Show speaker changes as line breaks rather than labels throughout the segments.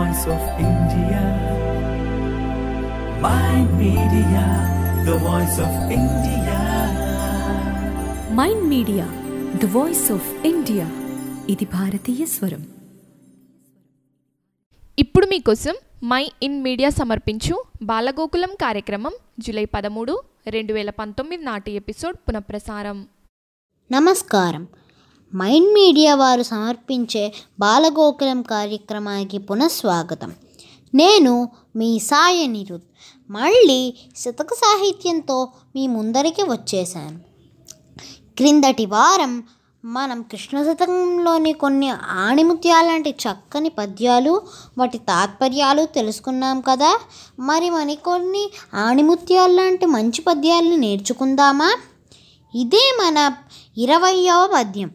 voice of India. My media, the voice of India.
Mind media the voice of India ఇది భారతీయ స్వరం
ఇప్పుడు మీకోసం మై ఇన్ మీడియా సమర్పించు బాలగోకులం కార్యక్రమం జూలై పదమూడు రెండు వేల పంతొమ్మిది నాటి ఎపిసోడ్ పునఃప్రసారం
నమస్కారం మైండ్ మీడియా వారు సమర్పించే బాలగోకులం కార్యక్రమానికి పునఃస్వాగతం నేను మీ సాయ నిరుద్ మళ్ళీ శతక సాహిత్యంతో మీ ముందరికి వచ్చేసాను క్రిందటి వారం మనం కృష్ణ శతకంలోని కొన్ని ఆణిముత్యాలాంటి చక్కని పద్యాలు వాటి తాత్పర్యాలు తెలుసుకున్నాం కదా మరి మరికొన్ని ఆణిముత్యాలు లాంటి మంచి పద్యాలను నేర్చుకుందామా ఇదే మన ఇరవయవ పద్యం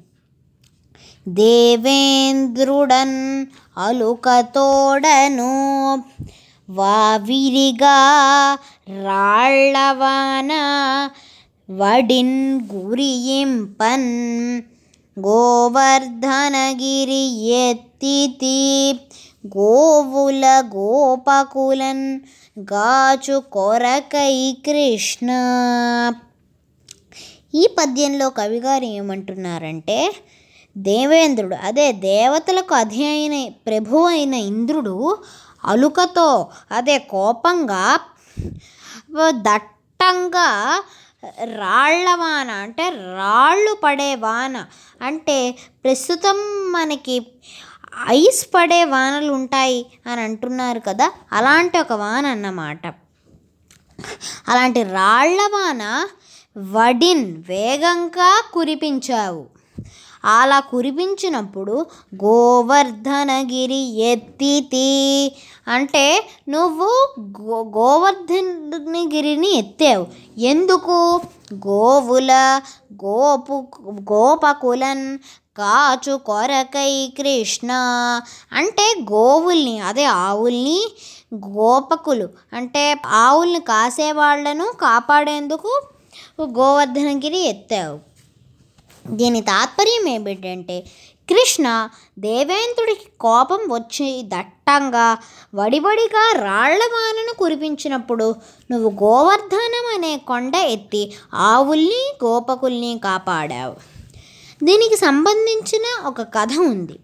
దేవేంద్రుడన్ అలుకతోడను వావిరిగా రాళ్ళవాన వడిన్ గురియింపన్ గోవర్ధనగిరి ఎత్తితి గోవుల గోపకులన్ గాచు కొరకై కృష్ణ ఈ పద్యంలో కవిగారు ఏమంటున్నారంటే దేవేంద్రుడు అదే దేవతలకు అధి అయిన ప్రభు అయిన ఇంద్రుడు అలుకతో అదే కోపంగా దట్టంగా రాళ్ల వాన అంటే రాళ్ళు పడే వాన అంటే ప్రస్తుతం మనకి ఐస్ పడే వానలు ఉంటాయి అని అంటున్నారు కదా అలాంటి ఒక వాన అన్నమాట అలాంటి రాళ్ల వాన వడిన్ వేగంగా కురిపించావు అలా కురిపించినప్పుడు గోవర్ధనగిరి ఎత్తితి అంటే నువ్వు గో గోవర్ధనగిరిని ఎత్తావు ఎందుకు గోవుల గోపు గోపకులన్ కాచు కొరకై కృష్ణ అంటే గోవుల్ని అదే ఆవుల్ని గోపకులు అంటే ఆవుల్ని కాసేవాళ్లను కాపాడేందుకు గోవర్ధనగిరి ఎత్తావు దీని తాత్పర్యం ఏమిటంటే కృష్ణ దేవేంద్రుడికి కోపం వచ్చి దట్టంగా వడివడిగా రాళ్ల వానను కురిపించినప్పుడు నువ్వు గోవర్ధనం అనే కొండ ఎత్తి ఆవుల్ని గోపకుల్ని కాపాడావు దీనికి సంబంధించిన ఒక కథ ఉంది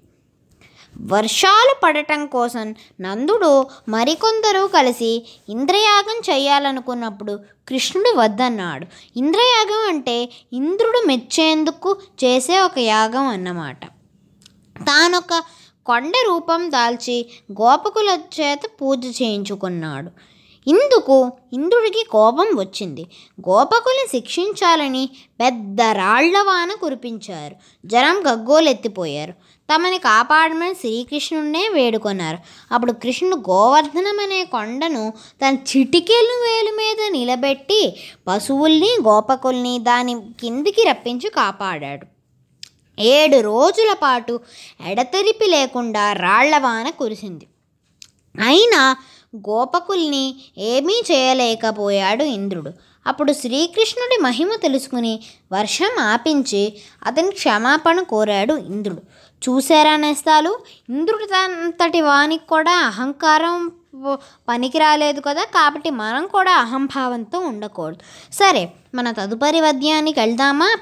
వర్షాలు పడటం కోసం నందుడు మరికొందరు కలిసి ఇంద్రయాగం చేయాలనుకున్నప్పుడు కృష్ణుడు వద్దన్నాడు ఇంద్రయాగం అంటే ఇంద్రుడు మెచ్చేందుకు చేసే ఒక యాగం అన్నమాట తానొక కొండ రూపం దాల్చి గోపకుల చేత పూజ చేయించుకున్నాడు ఇందుకు ఇంద్రుడికి కోపం వచ్చింది గోపకుల్ని శిక్షించాలని పెద్ద రాళ్లవాన కురిపించారు జనం గగ్గోలెత్తిపోయారు తమని కాపాడమని శ్రీకృష్ణుడినే వేడుకొన్నారు అప్పుడు కృష్ణుడు గోవర్ధనం అనే కొండను తన చిటికెలు వేలు మీద నిలబెట్టి పశువుల్ని గోపకుల్ని దాని కిందికి రప్పించి కాపాడాడు ఏడు రోజుల పాటు ఎడతెరిపి లేకుండా రాళ్లవాన కురిసింది అయినా గోపకుల్ని ఏమీ చేయలేకపోయాడు ఇంద్రుడు అప్పుడు శ్రీకృష్ణుడి మహిమ తెలుసుకుని వర్షం ఆపించి అతని క్షమాపణ కోరాడు ఇంద్రుడు చూసారా నేస్తాలు ఇంద్రుడి అంతటి వానికి కూడా అహంకారం పనికి రాలేదు కదా కాబట్టి మనం కూడా అహంభావంతో ఉండకూడదు సరే మన తదుపరి పద్యానికి వెళ్దామా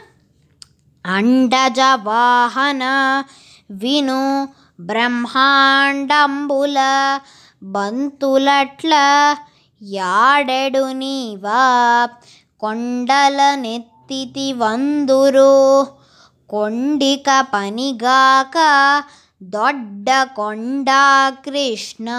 అండజ వాహన విను బ్రహ్మాండంబుల బంతులట్ల యాడెడు నీవా కొండల నెత్తితి వందురు కొండిక పనిగాక దొడ్డ కొండ కృష్ణ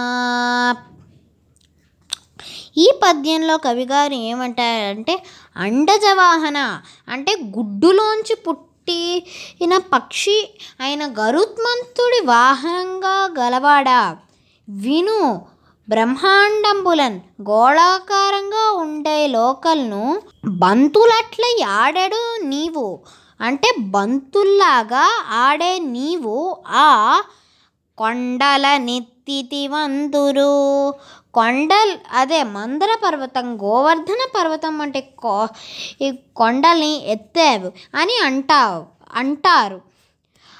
ఈ పద్యంలో కవిగారు ఏమంటారంటే అండజవాహన అంటే గుడ్డులోంచి పుట్టిన పక్షి అయిన గరుత్మంతుడి వాహనంగా గలవాడా విను బ్రహ్మాండంబులన్ గోళాకారంగా ఉండే లోకల్ను బంతులట్ల ఆడాడు నీవు అంటే బంతుల్లాగా ఆడే నీవు ఆ కొండల నెత్తితి వందురు కొండల్ అదే మందర పర్వతం గోవర్ధన పర్వతం అంటే కో ఈ కొండల్ని ఎత్తావు అని అంటావు అంటారు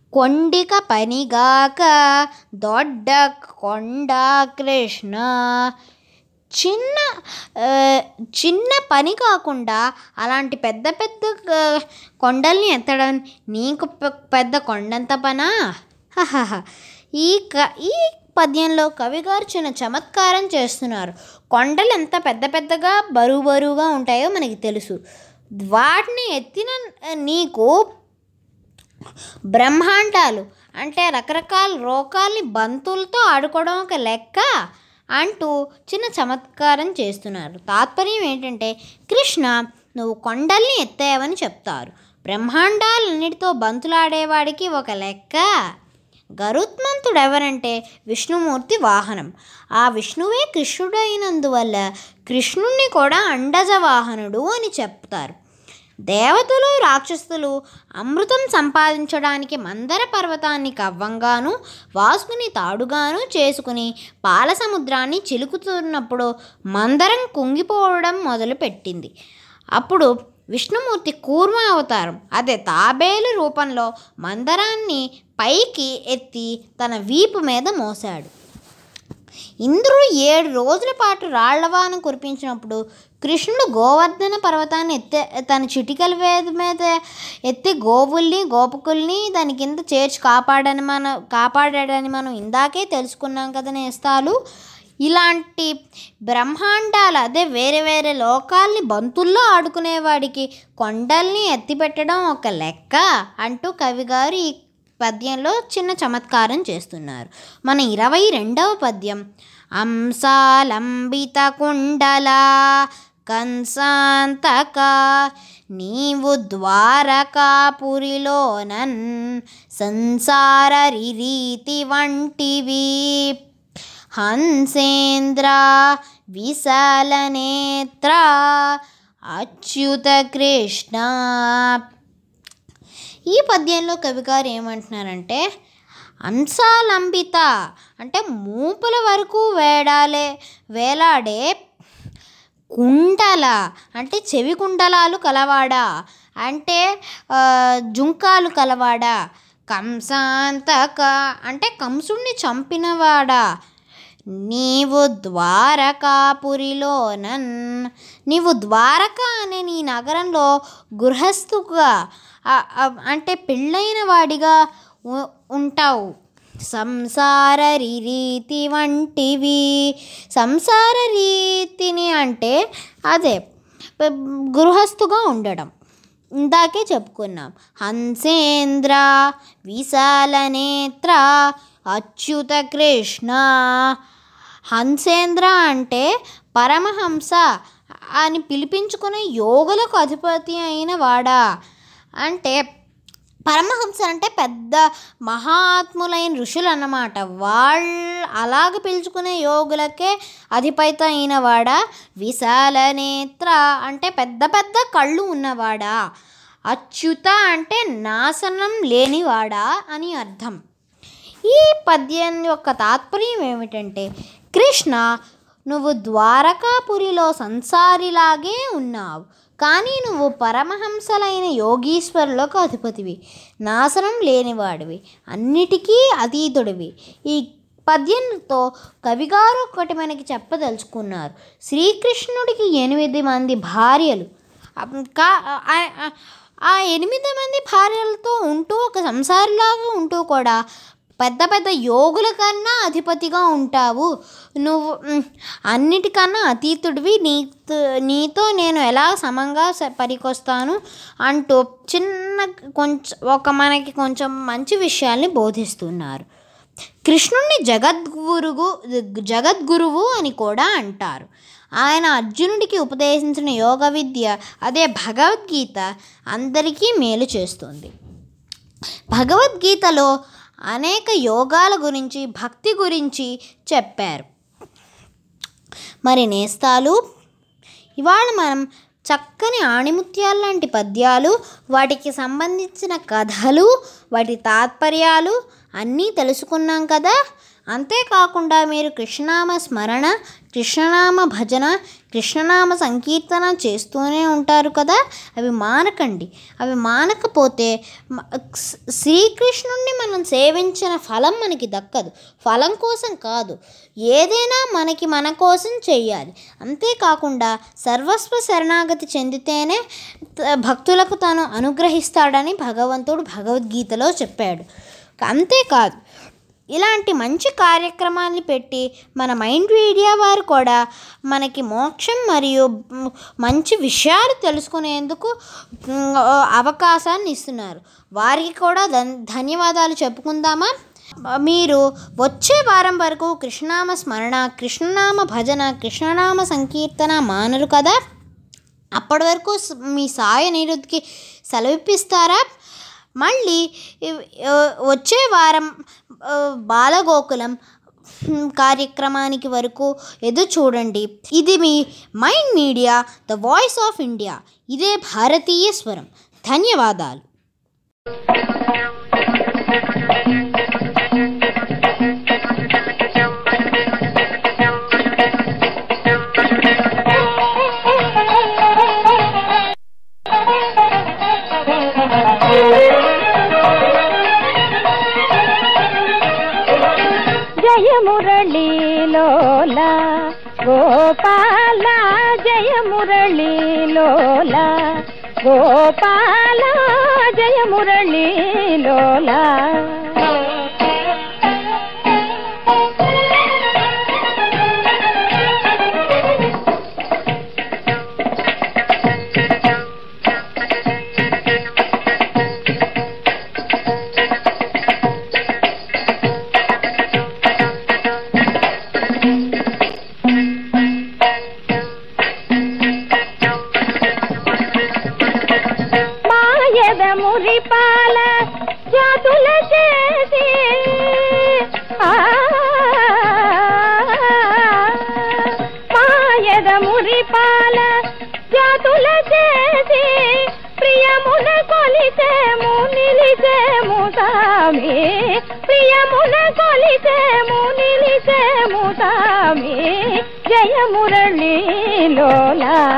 కొండిక పనిగాక దొడ్డ కొండ కృష్ణ చిన్న ఆ, చిన్న పని కాకుండా అలాంటి పెద్ద పెద్ద ఆ, కొండల్ని ఎత్తడం నీకు పె- పెద్ద కొండంత పనా హహహ. ఈ క ఈ పద్యంలో కవిగారు చిన్న చమత్కారం చేస్తున్నారు కొండలు ఎంత పెద్ద పెద్దగా బరువు బరువుగా ఉంటాయో మనకి తెలుసు వాటిని ఎత్తిన నీకు బ్రహ్మాండాలు అంటే రకరకాల రోగాల్ని బంతులతో ఆడుకోవడం ఒక లెక్క అంటూ చిన్న చమత్కారం చేస్తున్నారు తాత్పర్యం ఏంటంటే కృష్ణ నువ్వు కొండల్ని ఎత్తావని చెప్తారు బ్రహ్మాండాలన్నిటితో బంతులాడేవాడికి ఒక లెక్క గరుత్మంతుడు ఎవరంటే విష్ణుమూర్తి వాహనం ఆ విష్ణువే కృష్ణుడు అయినందువల్ల కృష్ణుణ్ణి కూడా అండజ వాహనుడు అని చెప్తారు దేవతలు రాక్షసులు అమృతం సంపాదించడానికి మందర పర్వతాన్ని కవ్వంగాను వాసుకుని తాడుగాను చేసుకుని పాల సముద్రాన్ని చిలుకుతున్నప్పుడు మందరం కుంగిపోవడం మొదలుపెట్టింది అప్పుడు విష్ణుమూర్తి కూర్మ అవతారం అదే తాబేలు రూపంలో మందరాన్ని పైకి ఎత్తి తన వీపు మీద మోశాడు ఇంద్రుడు ఏడు రోజుల పాటు రాళ్లవాన కురిపించినప్పుడు కృష్ణుడు గోవర్ధన పర్వతాన్ని ఎత్తే తన చిటికల వేద మీద ఎత్తి గోవుల్ని గోపకుల్ని దాని కింద చేర్చి కాపాడని మనం కాపాడాడని మనం ఇందాకే తెలుసుకున్నాం కదా నేస్తాలు ఇలాంటి బ్రహ్మాండాలు అదే వేరే వేరే లోకాల్ని బంతుల్లో ఆడుకునేవాడికి కొండల్ని ఎత్తిపెట్టడం ఒక లెక్క అంటూ కవిగారు ఈ పద్యంలో చిన్న చమత్కారం చేస్తున్నారు మన ఇరవై రెండవ పద్యం అంశాలంబిత కుండల కంసాంతక నీవు ద్వారకాపురిలోనన్ సంసార రీతి వంటివి హంసేంద్ర విశాలనేత్ర అచ్యుత కృష్ణ ఈ పద్యంలో కవిగారు ఏమంటున్నారంటే అంశాలంబిత అంటే మూపుల వరకు వేడాలే వేలాడే కుండల అంటే చెవి కుండలాలు కలవాడా అంటే ఆ, జుంకాలు కలవాడా కంసాంతక అంటే కంసుణ్ణి చంపినవాడా నీవు ద్వారకాపురిలోనన్ నీవు ద్వారక అనే నీ నగరంలో గృహస్థుగా ఆ- ఆ- అంటే పెళ్ళైన వాడిగా ఉ- ఉంటావు సంసార రీతి వంటివి సంసార రీతిని అంటే అదే ప- గృహస్థుగా ఉండడం ఇందాకే చెప్పుకున్నాం హంసేంద్ర విశాలనేత్ర అచ్యుత కృష్ణ హంసేంద్ర అంటే పరమహంస అని పిలిపించుకునే యోగులకు అధిపతి అయిన వాడా అంటే పరమహంస అంటే పెద్ద మహాత్ములైన ఋషులు అన్నమాట వాళ్ళు అలాగ పిలుచుకునే యోగులకే అధిపతి అయిన వాడా విశాల నేత్ర అంటే పెద్ద పెద్ద కళ్ళు ఉన్నవాడా అచ్యుత అంటే నాశనం లేనివాడా అని అర్థం ఈ పద్యం యొక్క తాత్పర్యం ఏమిటంటే కృష్ణ నువ్వు ద్వారకాపురిలో సంసారిలాగే ఉన్నావు కానీ నువ్వు పరమహంసలైన యోగీశ్వరులకు అధిపతివి నాశనం లేనివాడివి అన్నిటికీ అతీతుడివి ఈ పద్యంతో కవిగారు ఒకటి మనకి చెప్పదలుచుకున్నారు శ్రీకృష్ణుడికి ఎనిమిది మంది భార్యలు అప్- కా- ఆ- ఆ- ఆ ఎనిమిది మంది భార్యలతో ఉంటూ ఒక సంసారిలాగా ఉంటూ కూడా పెద్ద పెద్ద యోగుల కన్నా అధిపతిగా ఉంటావు నువ్వు మ్, అన్నిటికన్నా అతీతుడివి నీతో నీతో నేను ఎలా సమంగా స- పనికొస్తాను అంటూ చిన్న కొంచెం ఒక మనకి కొంచెం మంచి విషయాల్ని బోధిస్తున్నారు కృష్ణుణ్ణి జగద్గురువు జగద్గురువు అని కూడా అంటారు ఆయన అర్జునుడికి ఉపదేశించిన యోగ విద్య అదే భగవద్గీత అందరికీ మేలు చేస్తుంది భగవద్గీతలో అనేక యోగాల గురించి భక్తి గురించి చెప్పారు మరి నేస్తాలు ఇవాళ మనం చక్కని ఆణిముత్యాల లాంటి పద్యాలు వాటికి సంబంధించిన కథలు వాటి తాత్పర్యాలు అన్నీ తెలుసుకున్నాం కదా అంతేకాకుండా మీరు కృష్ణనామ స్మరణ కృష్ణనామ భజన కృష్ణనామ సంకీర్తన చేస్తూనే ఉంటారు కదా అవి మానకండి అవి మానకపోతే మ- స్- శ్రీకృష్ణుణ్ణి మనం సేవించిన ఫలం మనకి దక్కదు ఫలం కోసం కాదు ఏదైనా మనకి మన కోసం చెయ్యాలి అంతేకాకుండా సర్వస్వ శరణాగతి చెందితేనే త- భక్తులకు తాను అనుగ్రహిస్తాడని భగవంతుడు భగవద్గీతలో చెప్పాడు అంతేకాదు ఇలాంటి మంచి కార్యక్రమాన్ని పెట్టి మన మైండ్ మీడియా వారు కూడా మనకి మోక్షం మరియు మ్, మంచి విషయాలు తెలుసుకునేందుకు మ్, అవకాశాన్ని ఇస్తున్నారు వారికి కూడా ధన్ ధన్యవాదాలు చెప్పుకుందామా మీరు వచ్చే వారం వరకు కృష్ణనామ స్మరణ కృష్ణనామ భజన కృష్ణనామ సంకీర్తన మానరు కదా అప్పటి వరకు స- మీ సాయ నిరుద్ధికి సెలవిప్పిస్తారా మళ్ళీ ఇవ్- ఆ, వచ్చే వారం ఆ, బాలగోకులం హ్మ్, కార్యక్రమానికి వరకు ఎదురు చూడండి ఇది మీ mind media the voice of India ఇదే భారతీయ స్వరం ధన్యవాదాలు
జయ మురళీలోల గోపాల జయ మురళీలోల గోపాల జయ మురళీలోల మాయద మురిపాల జాతుల చేసి ఆ, మాయద మురిపాల జాతుల చేసి ప్రియమున కొలిచేము నిలిచేము సామి ప్రియమున కొలిచేము నిలిచేము సామి జయ మురళీలోలా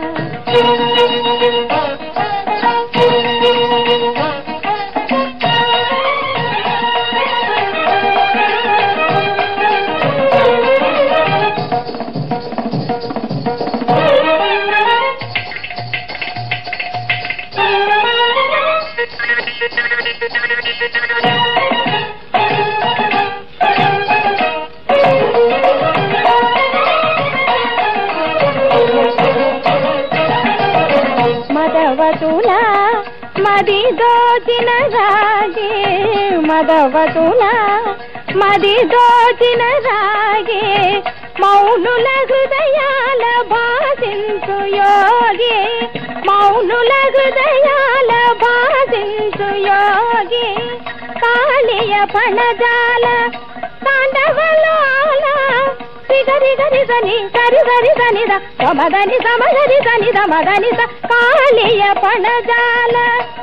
మదవతుల మది దోచిన రాగే మదవతుల మది దోచిన రాగే మౌనుల హృదయాల భాషించు యోగి మౌనుల హృదయాల భాషించు యోగి కాళియ ఫణజాల తాండవలోల సిగరి గరి సని సరి సరి సని ద సమదని సమగరి సని ద మదని స కాళియ పణజాల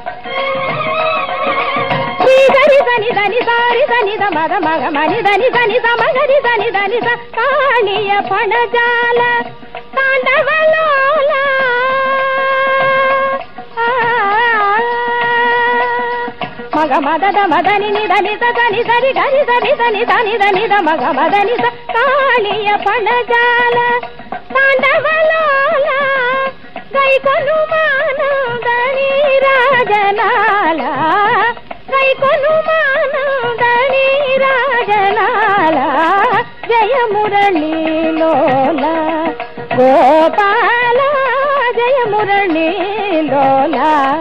శ్రీగరి సని దని సారి సని ద మద మగ మని దని సని సమగరి సని దని స కాళియ పణజాల తాండవలోల మగ మదద మదని నిదని సని సరి గరి సని సని దని దని ద మగ మదని స కాళియ పణజాల తాండవలోల గై కొను మానదని రాజనాల గై కొను మానదని రాజనాల జయ మురళీలోల గోపాల జయ మురళీలోల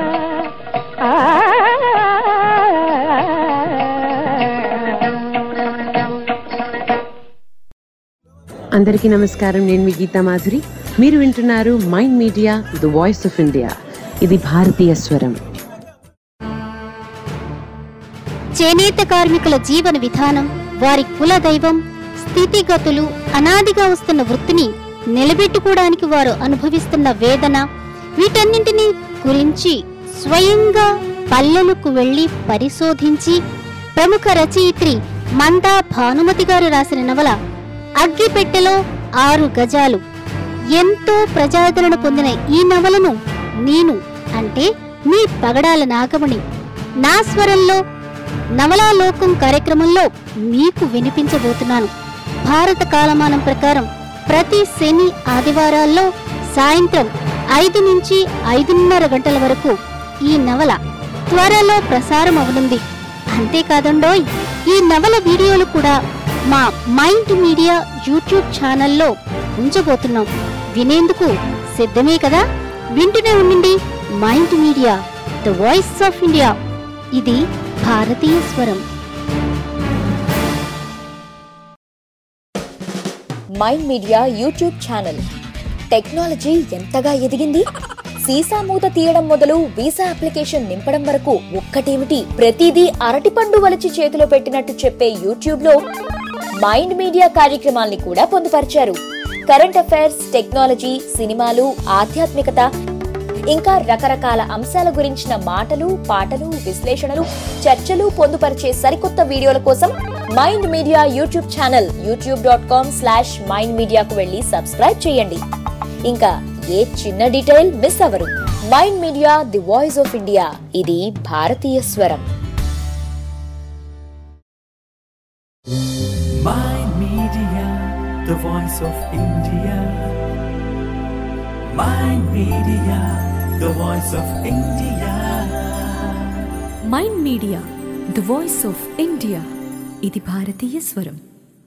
అందరికీ నమస్కారం నేను మీ గీతా మాధురి మీరు వింటున్నారు mind media the voice of India ఇది భారతీయ స్వరం
చేనేత కార్మికుల జీవన విధానం వారి కుల దైవం స్థితిగతులు అనాదిగా వస్తున్న వృత్తిని నిలబెట్టుకోవడానికి వారు అనుభవిస్తున్న వేదన వీటన్నింటినీ గురించి స్వయంగా పల్లెలకు వెళ్లి పరిశోధించి ప్రముఖ రచయిత్రి మందా భానుమతి గారు రాసిన నవల అగ్గిపెట్టెలో ఆరు గజాలు ఎంతో ప్రజాదరణ పొందిన ఈ నవలను నేను అంటే మీ పగడాల నాగమణి నా స్వరంలో నవలాలోకం కార్యక్రమంలో మీకు వినిపించబోతున్నాను భారత కాలమానం ప్రకారం ప్రతి శని ఆదివారాల్లో సాయంత్రం ఐదు నుంచి ఐదున్నర గంటల వరకు ఈ నవల త్వరలో ప్రసారం అవనుంది అంతేకాదండోయ్ ఈ నవల వీడియోలు కూడా మా మైండ్ మీడియా యూట్యూబ్ ఛానల్లో ఉంచబోతున్నాం వినేందుకు సిద్ధమే కదా వింటూనే ఉండండి mind media the voice of India ఇది భారతీయ స్వరం
mind media YouTube channel technology ఎంతగా ఎదిగింది సీసా మూత తీయడం మొదలు వీసా అప్లికేషన్ నింపడం వరకు ఒక్కటేమిటి ప్రతిదీ అరటిపండు వలిచి చేతిలో పెట్టినట్టు చెప్పే యూట్యూబ్ లో మైండ్ మీడియా కార్యక్రమాల్ని కూడా పొందుపరిచారు కరెంట్ అఫైర్స్ టెక్నాలజీ సినిమాలు ఆధ్యాత్మికత ఇంకా రకరకాల అంశాల గురించిన మాటలు పాటలు విశ్లేషణలు చర్చలు పొందుపరిచే సరికొత్త వీడియోల కోసం mind media YouTube channel YouTube dot com slash mind మీడియాకు వెళ్ళి సబ్స్క్రైబ్ చేయండి ఇంకా ఏ చిన్న డీటెయిల్ మిస్ అవరు mind media the voice of India ఇది భారతీయ స్వరం
Mind Media, the voice of India. Mind Media, the voice of India.
Mind media the voice of India ఇది భారతీయ స్వరం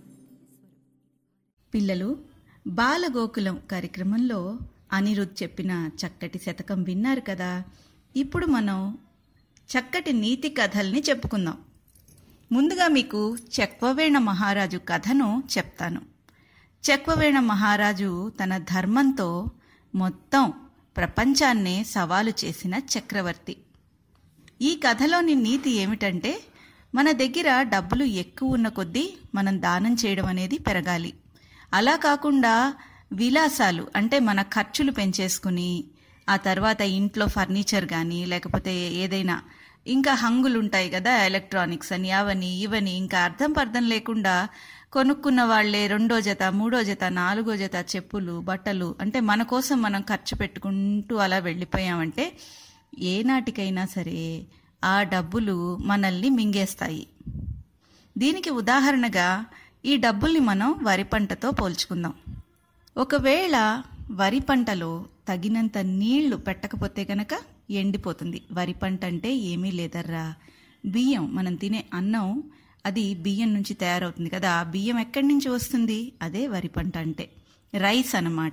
పిల్లలు బాలగోకులం కార్యక్రమంలో అనిరుద్ చెప్పిన చక్కటి శతకం విన్నారు కదా ఇప్పుడు మనం చక్కటి నీతి కథల్ని చెప్పుకుందాం ముందుగా మీకు చెక్వవేణ మహారాజు కథను చెప్తాను చెక్వవేణ మహారాజు తన ధర్మంతో మొత్తం ప్రపంచాన్నే సవాలు చేసిన చక్రవర్తి ఈ కథలోని నీతి ఏమిటంటే మన దగ్గర డబ్బులు ఎక్కువ ఉన్న కొద్దీ మనం దానం చేయడం అనేది పెరగాలి అలా కాకుండా విలాసాలు అంటే మన ఖర్చులు పెంచేసుకుని ఆ తర్వాత ఇంట్లో ఫర్నిచర్ కానీ లేకపోతే ఏదైనా ఇంకా హంగులు ఉంటాయి కదా ఎలక్ట్రానిక్స్ అని అవని ఇవని ఇంకా అర్థం పర్థం లేకుండా కొనుక్కున్న వాళ్లే రెండో జత మూడో జత నాలుగో జత చెప్పులు బట్టలు అంటే మన కోసం మనం ఖర్చు పెట్టుకుంటూ అలా వెళ్ళిపోయామంటే ఏనాటికైనా సరే ఆ డబ్బులు మనల్ని మింగేస్తాయి దీనికి ఉదాహరణగా ఈ డబ్బుల్ని మనం వరి పంటతో పోల్చుకుందాం ఒకవేళ వరి పంటలో తగినంత నీళ్లు పెట్టకపోతే గనక ఎండిపోతుంది వరి పంట అంటే ఏమీ లేదర్రా బియ్యం మనం తినే అన్నం అది బియ్యం నుంచి తయారవుతుంది కదా ఆ బియ్యం ఎక్కడి నుంచి వస్తుంది అదే వరి పంట అంటే రైస్ అన్నమాట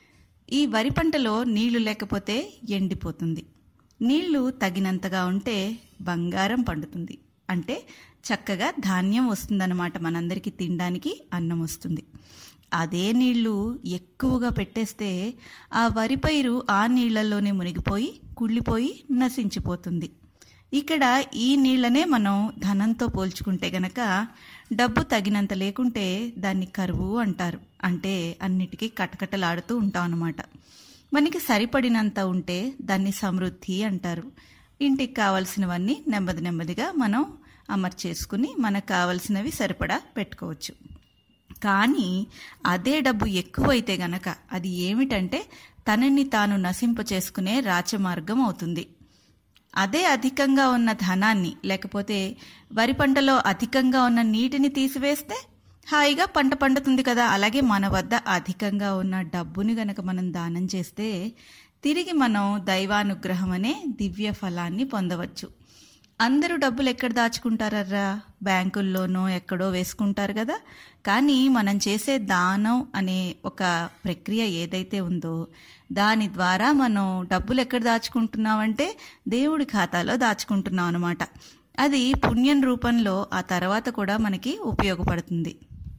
ఈ వరి పంటలో నీళ్లు లేకపోతే ఎండిపోతుంది నీళ్లు తగినంతగా ఉంటే బంగారం పండుతుంది అంటే చక్కగా ధాన్యం వస్తుందన్నమాట మనందరికీ తినడానికి అన్నం వస్తుంది అదే నీళ్లు ఎక్కువగా పెట్టేస్తే ఆ వరి పైరు ఆ నీళ్లలోనే మునిగిపోయి కుళ్ళిపోయి నశించిపోతుంది ఇక్కడ ఈ నీళ్లనే మనం ధనంతో పోల్చుకుంటే గనక డబ్బు తగినంత లేకుంటే దాన్ని కరువు అంటారు అంటే అన్నిటికీ కటకటలాడుతూ ఉంటాం అన్నమాట మనకి సరిపడినంత ఉంటే దాన్ని సమృద్ధి అంటారు ఇంటికి కావలసినవన్నీ నెమ్మది నెమ్మదిగా మనం అమర్చేసుకుని మనకు కావలసినవి సరిపడా పెట్టుకోవచ్చు కానీ అదే డబ్బు ఎక్కువైతే గనక అది ఏమిటంటే తనని తాను నశింప చేసుకునే రాచమార్గం అవుతుంది అదే అధికంగా ఉన్న ధనాన్ని లేకపోతే వరి పంటలో అధికంగా ఉన్న నీటిని తీసివేస్తే హాయిగా పంట పండుతుంది కదా అలాగే మన వద్ద అధికంగా ఉన్న డబ్బుని గనక మనం దానం చేస్తే తిరిగి మనం దైవానుగ్రహం అనే దివ్య ఫలాన్ని పొందవచ్చు అందరూ డబ్బులు ఎక్కడ దాచుకుంటారర్రా బ్యాంకుల్లోనో ఎక్కడో వేసుకుంటారు కదా కానీ మనం చేసే దానం అనే ఒక ప్రక్రియ ఏదైతే ఉందో దాని ద్వారా మనం డబ్బులు ఎక్కడ దాచుకుంటున్నామంటే దేవుడి ఖాతాలో దాచుకుంటున్నాం అనమాట అది పుణ్యం రూపంలో ఆ తర్వాత కూడా మనకి ఉపయోగపడుతుంది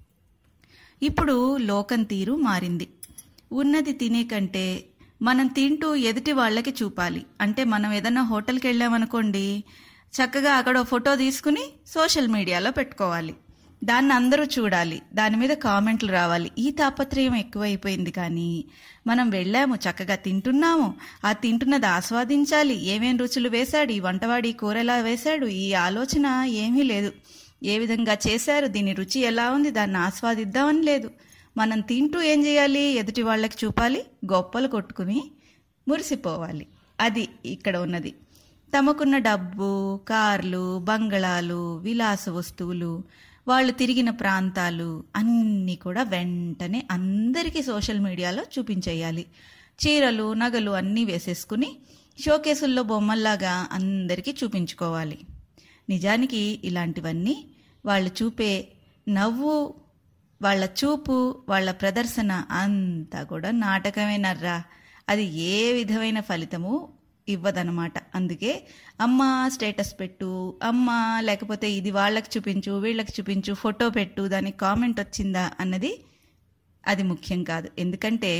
ఇప్పుడు లోకం తీరు మారింది ఉన్నది తినే కంటే మనం తింటూ ఎదుటి వాళ్ళకి చూపాలి అంటే మనం ఏదైనా హోటల్కి వెళ్ళామనుకోండి చక్కగా అక్కడ ఓ ఫోటో తీసుకుని సోషల్ మీడియాలో పెట్టుకోవాలి దాన్ని అందరూ చూడాలి దాని మీద కామెంట్లు రావాలి ఈ తాపత్రయం ఎక్కువైపోయింది కానీ మనం వెళ్ళాము చక్కగా తింటున్నాము ఆ తింటున్నది ఆస్వాదించాలి ఏమేం రుచులు వేశాడు ఈ వంటవాడి కూర ఎలా వేశాడు ఈ ఆలోచన ఏమీ లేదు ఏ విధంగా చేశారు దీని రుచి ఎలా ఉంది దాన్ని ఆస్వాదిద్దామని లేదు మనం తింటూ ఏం చేయాలి ఎదుటి వాళ్ళకి చూపాలి గొప్పలు కొట్టుకుని మురిసిపోవాలి అది ఇక్కడ ఉన్నది తమకున్న డబ్బు కార్లు బంగళాలు విలాస వస్తువులు వాళ్ళు తిరిగిన ప్రాంతాలు అన్నీ కూడా వెంటనే అందరికీ సోషల్ మీడియాలో చూపించేయాలి చీరలు నగలు అన్నీ వేసేసుకుని షోకేసుల్లో బొమ్మల్లాగా అందరికీ చూపించుకోవాలి నిజానికి ఇలాంటివన్నీ వాళ్ళు చూపే నవ్వు వాళ్ళ చూపు వాళ్ళ ప్రదర్శన అంతా కూడా నాటకమేనర్రా అది ఏ విధమైన ఫలితము ఇవ్వదనమాట అందుకే అమ్మ స్టేటస్ పెట్టు అమ్మ లేకపోతే ఇది వాళ్ళకి చూపించు వీళ్ళకి చూపించు ఫోటో పెట్టు దానికి కామెంట్ వచ్చిందా అన్నది అది ముఖ్యం కాదు ఎందుకంటే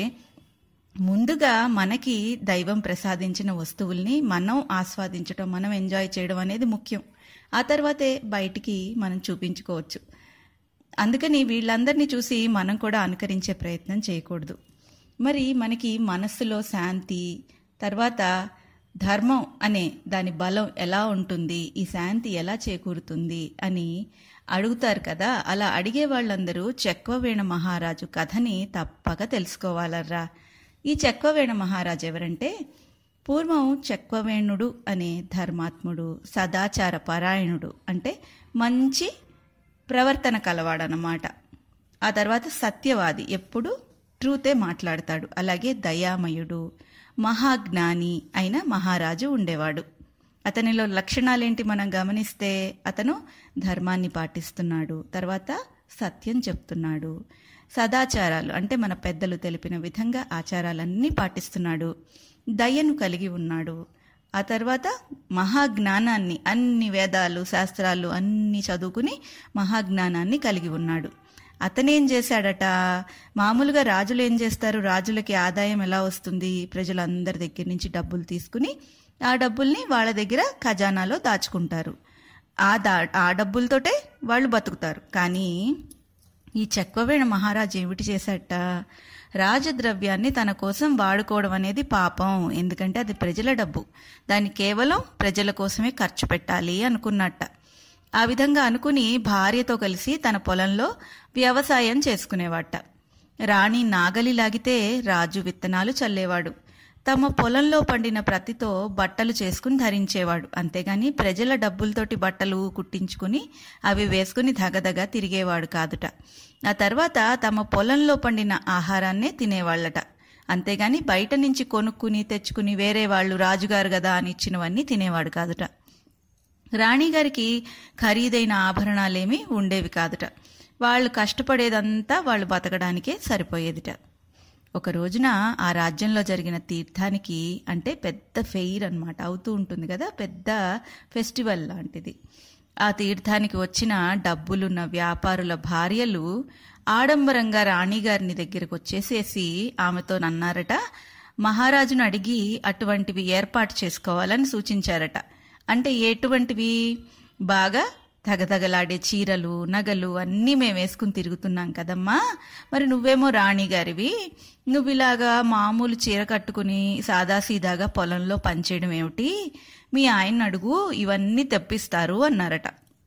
ముందుగా మనకి దైవం ప్రసాదించిన వస్తువుల్ని మనం ఆస్వాదించడం మనం ఎంజాయ్ చేయడం అనేది ముఖ్యం ఆ తర్వాతే బయటికి మనం చూపించుకోవచ్చు అందుకని వీళ్ళందరినీ చూసి మనం కూడా అనుకరించే ప్రయత్నం చేయకూడదు మరి మనకి మనస్సులో శాంతి తర్వాత ధర్మం అనే దాని బలం ఎలా ఉంటుంది ఈ శాంతి ఎలా చేకూరుతుంది అని అడుగుతారు కదా అలా అడిగే వాళ్ళందరూ చెక్వవేణ మహారాజు కథని తప్పక తెలుసుకోవాలర్రా ఈ చెక్వవేణ మహారాజు ఎవరంటే పూర్వం చెక్వవేణుడు అనే ధర్మాత్ముడు సదాచార పరాయణుడు అంటే మంచి ప్రవర్తన కలవాడనమాట ఆ తర్వాత సత్యవాది ఎప్పుడు ట్రూతే మాట్లాడతాడు అలాగే దయామయుడు మహాజ్ఞాని అయిన మహారాజు ఉండేవాడు అతనిలో లక్షణాలేంటి మనం గమనిస్తే అతను ధర్మాన్ని పాటిస్తున్నాడు తర్వాత సత్యం చెప్తున్నాడు సదాచారాలు అంటే మన పెద్దలు తెలిపిన విధంగా ఆచారాలన్నీ పాటిస్తున్నాడు దయను కలిగి ఉన్నాడు ఆ తర్వాత మహాజ్ఞానాన్ని అన్ని వేదాలు శాస్త్రాలు అన్ని చదువుకుని మహాజ్ఞానాన్ని కలిగి ఉన్నాడు అతనేం చేశాడట మామూలుగా రాజులు ఏం చేస్తారు రాజులకి ఆదాయం ఎలా వస్తుంది ప్రజలందరి దగ్గర నుంచి డబ్బులు తీసుకుని ఆ డబ్బుల్ని వాళ్ళ దగ్గర ఖజానాలో దాచుకుంటారు ఆ దా ఆ డబ్బులతోటే వాళ్ళు బతుకుతారు కానీ ఈ చెక్కవేణ మహారాజు ఏమిటి చేశాట రాజద్రవ్యాన్ని తన కోసం వాడుకోవడం అనేది పాపం ఎందుకంటే అది ప్రజల డబ్బు దాన్ని కేవలం ప్రజల కోసమే ఖర్చు పెట్టాలి అనుకున్నట్ట ఆ విధంగా అనుకుని భార్యతో కలిసి తన పొలంలో వ్యవసాయం చేసుకునేవాట రాణి నాగలి లాగితే రాజు విత్తనాలు చల్లేవాడు తమ పొలంలో పండిన ప్రతితో బట్టలు చేసుకుని ధరించేవాడు అంతేగాని ప్రజల డబ్బులతోటి బట్టలు కుట్టించుకుని అవి వేసుకుని దగదగ తిరిగేవాడు కాదుట ఆ తర్వాత తమ పొలంలో పండిన ఆహారాన్నే తినేవాళ్ళట అంతేగాని బయట నుంచి కొనుక్కుని తెచ్చుకుని వేరే వాళ్ళు రాజుగారు కదా అని ఇచ్చినవన్నీ తినేవాడు కాదుట రాణిగారికి ఖరీదైన ఆభరణాలేమీ ఉండేవి కాదుట వాళ్ళు కష్టపడేదంతా వాళ్ళు బతకడానికే సరిపోయేదిట ఒక రోజున ఆ రాజ్యంలో జరిగిన తీర్థానికి అంటే పెద్ద ఫెయిర్ అన్నమాట అవుతూ ఉంటుంది కదా పెద్ద ఫెస్టివల్ లాంటిది ఆ తీర్థానికి వచ్చిన డబ్బులున్న వ్యాపారుల భార్యలు ఆడంబరంగా రాణిగారిని దగ్గరకు వచ్చేసేసి ఆమెతో నన్నారట మహారాజును అడిగి అటువంటివి ఏర్పాటు చేసుకోవాలని సూచించారట అంటే ఎటువంటివి బాగా తగతగలాడే చీరలు నగలు అన్నీ మేము వేసుకుని తిరుగుతున్నాం కదమ్మా మరి నువ్వేమో రాణిగారివి నువ్వు ఇలాగా మామూలు చీర కట్టుకుని సాదాసీదాగా పొలంలో పనిచేయడం ఏమిటి మీ ఆయన అడుగు ఇవన్నీ తెప్పిస్తారు అన్నారట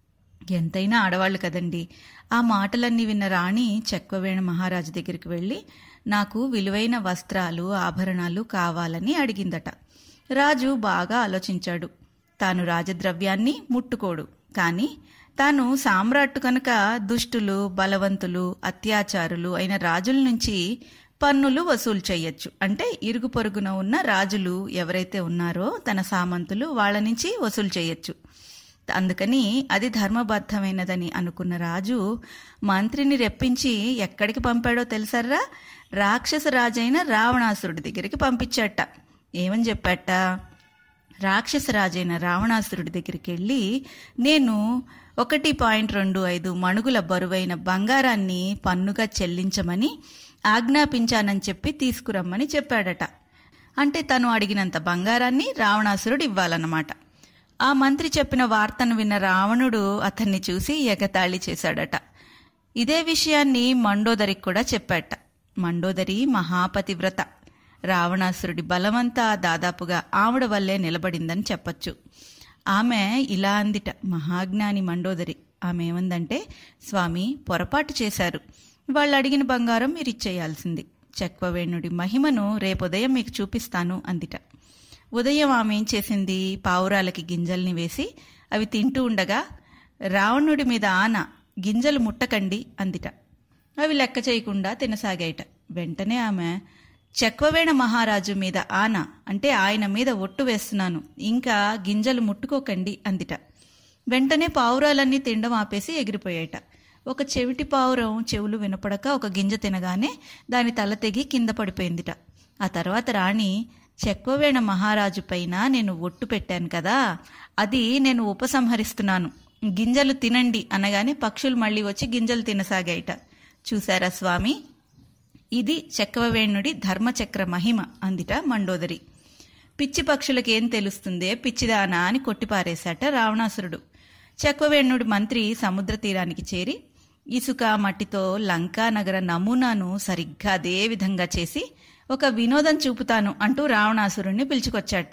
ఎంతైనా ఆడవాళ్ళు కదండి ఆ మాటలన్నీ విన్న రాణి చెక్వవేణ మహారాజు దగ్గరికి వెళ్ళి నాకు విలువైన వస్త్రాలు ఆభరణాలు కావాలని అడిగిందట రాజు బాగా ఆలోచించాడు తాను రాజద్రవ్యాన్ని ముట్టుకోడు కానీ తాను సామ్రాట్టు కనుక దుష్టులు బలవంతులు అత్యాచారులు అయిన రాజుల నుంచి పన్నులు వసూలు చేయొచ్చు అంటే ఇరుగు పొరుగున ఉన్న రాజులు ఎవరైతే ఉన్నారో తన సామంతులు వాళ్ళ నుంచి వసూలు చేయొచ్చు అందుకని అది ధర్మబద్ధమైనదని అనుకున్న రాజు మంత్రిని రెప్పించి ఎక్కడికి పంపాడో తెలుసర్రా రాక్షస రాజైన రావణాసురుడి దగ్గరికి పంపించాట ఏమని చెప్పాట రాక్షస రాజైన రావణాసురుడి దగ్గరికి వెళ్ళి నేను ఒకటి పాయింట్ రెండు ఐదు మణుగుల బరువైన బంగారాన్ని పన్నుగా చెల్లించమని ఆజ్ఞాపించానని చెప్పి తీసుకురమ్మని చెప్పాడట అంటే తను అడిగినంత బంగారాన్ని రావణాసురుడు ఇవ్వాలన్నమాట ఆ మంత్రి చెప్పిన వార్తను విన్న రావణుడు అతన్ని చూసి ఎగతాళి చేశాడట ఇదే విషయాన్ని మండోదరికి కూడా చెప్పాట మండోదరి మహాపతివ్రత రావణాసురుడి బలమంతా దాదాపుగా ఆవిడ వల్లే నిలబడిందని చెప్పొచ్చు ఆమె ఇలా అందిట మహాజ్ఞాని మండోదరి ఆమె ఏమందంటే స్వామి పొరపాటు చేశారు వాళ్ళు అడిగిన బంగారం మీరు ఇచ్చేయాల్సింది చెక్వవేణుడి మహిమను రేపుదయం మీకు చూపిస్తాను అందిట ఉదయం ఆమె ఏం చేసింది పావురాలకి గింజల్ని వేసి అవి తింటూ ఉండగా రావణుడి మీద ఆన గింజలు ముట్టకండి అందిట అవి లెక్క చేయకుండా తినసాగాయిట వెంటనే ఆమె చెక్వవేణ మహారాజు మీద ఆన అంటే ఆయన మీద ఒట్టు వేస్తున్నాను ఇంకా గింజలు ముట్టుకోకండి అందిట వెంటనే పావురాలన్నీ తినడం ఆపేసి ఎగిరిపోయాట ఒక చెవిటి పావురం చెవులు వినపడక ఒక గింజ తినగానే దాని తల తెగి కింద పడిపోయిందిట ఆ తర్వాత రాణి చెక్వవేణ మహారాజు పైన నేను ఒట్టు పెట్టాను కదా అది నేను ఉపసంహరిస్తున్నాను గింజలు తినండి అనగానే పక్షులు మళ్ళీ వచ్చి గింజలు తినసాగాయిట చూశారా స్వామి ఇది చక్రవేణుడి ధర్మచక్ర మహిమ అందిట మండోదరి పిచ్చి పక్షులకి ఏం తెలుస్తుందే పిచ్చిదానా అని కొట్టిపారేశాట రావణాసురుడు చక్రవేణుడి మంత్రి సముద్ర తీరానికి చేరి ఇసుక మట్టితో లంకా నగర నమూనాను సరిగ్గా అదే విధంగా చేసి ఒక వినోదం చూపుతాను అంటూ రావణాసురుణ్ణి పిలుచుకొచ్చాట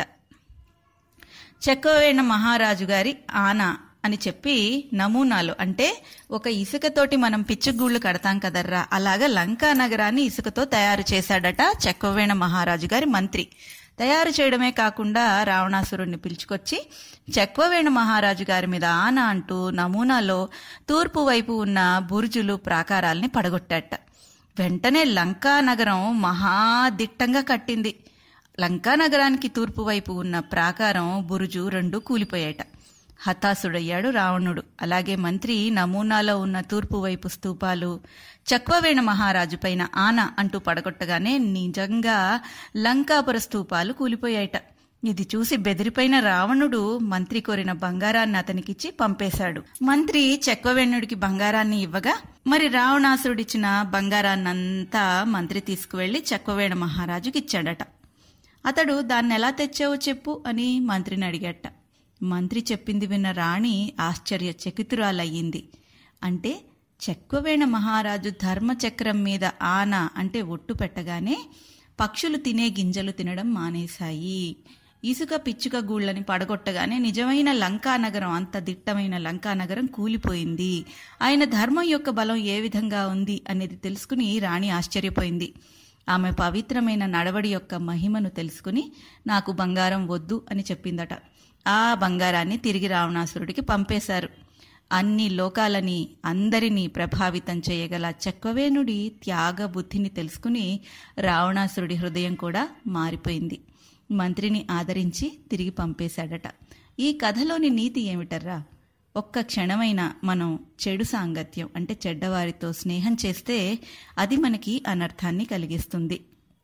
చెక్కవేణ మహారాజు గారి ఆనా అని చెప్పి నమూనాలు అంటే ఒక ఇసుకతోటి మనం పిచ్చుగూళ్ళు కడతాం కదర్రా అలాగా లంకా నగరాన్ని ఇసుకతో తయారు చేశాడట చెక్కవేణ మహారాజు గారి మంత్రి తయారు చేయడమే కాకుండా రావణాసురుణ్ణి పిలుచుకొచ్చి చెక్వవేణ మహారాజు గారి మీద ఆన అంటూ నమూనాలో తూర్పు వైపు ఉన్న బురుజులు ప్రాకారాల్ని పడగొట్టాట వెంటనే లంకా నగరం మహాదిట్టంగా కట్టింది లంకా నగరానికి తూర్పు వైపు ఉన్న ప్రాకారం బురుజు రెండు కూలిపోయాట హతాశుడయ్యాడు రావణుడు అలాగే మంత్రి నమూనాలో ఉన్న తూర్పు వైపు స్తూపాలు చక్వవేణ మహారాజు పైన ఆన అంటూ పడగొట్టగానే నిజంగా లంకాపుర స్తూపాలు కూలిపోయాయట ఇది చూసి బెదిరిపోయిన రావణుడు మంత్రి కోరిన బంగారాన్ని అతనికిచ్చి పంపేశాడు మంత్రి చెక్వవేణుడికి బంగారాన్ని ఇవ్వగా మరి రావణాసురుడిచ్చిన బంగారాన్నంతా మంత్రి తీసుకువెళ్లి చెక్వవేణ మహారాజుకి ఇచ్చాడట అతడు దాన్ని ఎలా తెచ్చావో చెప్పు అని మంత్రిని అడిగాట మంత్రి చెప్పింది విన్న రాణి ఆశ్చర్య చకితురాలయ్యింది అంటే చెక్కువేణ మహారాజు ధర్మచక్రం మీద ఆన అంటే ఒట్టు పెట్టగానే పక్షులు తినే గింజలు తినడం మానేశాయి ఇసుక పిచ్చుక గూళ్ళని పడగొట్టగానే నిజమైన లంకా నగరం అంత దిట్టమైన లంకా నగరం కూలిపోయింది ఆయన ధర్మం యొక్క బలం ఏ విధంగా ఉంది అనేది తెలుసుకుని రాణి ఆశ్చర్యపోయింది ఆమె పవిత్రమైన నడవడి యొక్క మహిమను తెలుసుకుని నాకు బంగారం వద్దు అని చెప్పిందట ఆ బంగారాన్ని తిరిగి రావణాసురుడికి పంపేశారు అన్ని లోకాలని అందరినీ ప్రభావితం చేయగల చక్వవేణుడి త్యాగ బుద్ధిని తెలుసుకుని రావణాసురుడి హృదయం కూడా మారిపోయింది మంత్రిని ఆదరించి తిరిగి పంపేశాడట ఈ కథలోని నీతి ఏమిటర్రా ఒక్క క్షణమైన మనం చెడు సాంగత్యం అంటే చెడ్డవారితో స్నేహం చేస్తే అది మనకి అనర్థాన్ని కలిగిస్తుంది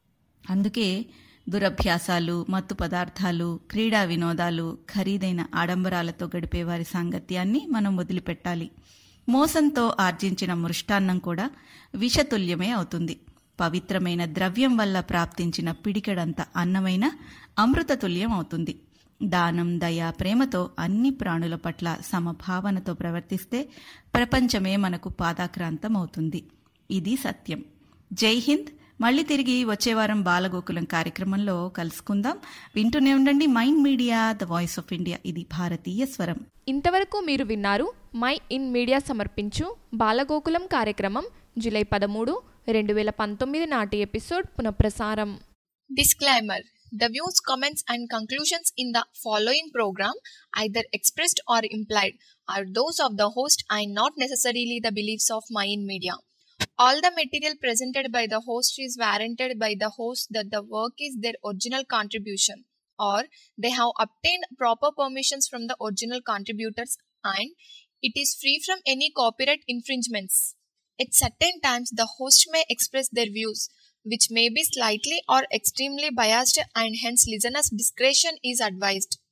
అందుకే దురభ్యాసాలు మత్తు పదార్థాలు క్రీడా వినోదాలు ఖరీదైన ఆడంబరాలతో గడిపే వారి సాంగత్యాన్ని మనం వదిలిపెట్టాలి మోసంతో ఆర్జించిన మృష్టాన్నం కూడా విషతుల్యమే అవుతుంది పవిత్రమైన ద్రవ్యం వల్ల ప్రాప్తించిన పిడికెడంత అన్నమైన అమృతతుల్యం అవుతుంది దానం దయ ప్రేమతో అన్ని ప్రాణుల పట్ల సమభావనతో ప్రవర్తిస్తే ప్రపంచమే మనకు పాదాక్రాంతం అవుతుంది ఇది సత్యం జై హింద్ మళ్ళీ తిరిగి వచ్చే వారం బాలగోకులం కార్యక్రమంలో కలుసుకుందాం వింటూనే ఉండండి mind media the voice of India ఇది భారతీయ స్వరం
ఇంతవరకు మీరు విన్నారు మై ఇన్ మీడియా సమర్పించు బాలగోకులం కార్యక్రమం జూలై పదమూడు రెండు వేల పంతొమ్మిది నాటి ఎపిసోడ్ పునఃప్రసారం
Disclaimer The views, comments, and conclusions in the following program, either expressed or implied, are those of the host and not necessarily the beliefs of Mayan Media. All the material presented by the host is warranted by the host that the work is their original contribution or they have obtained proper permissions from the original contributors and it is free from any copyright infringements. At certain times, the host may express their views, which may be slightly or extremely biased, and hence listeners' discretion is advised.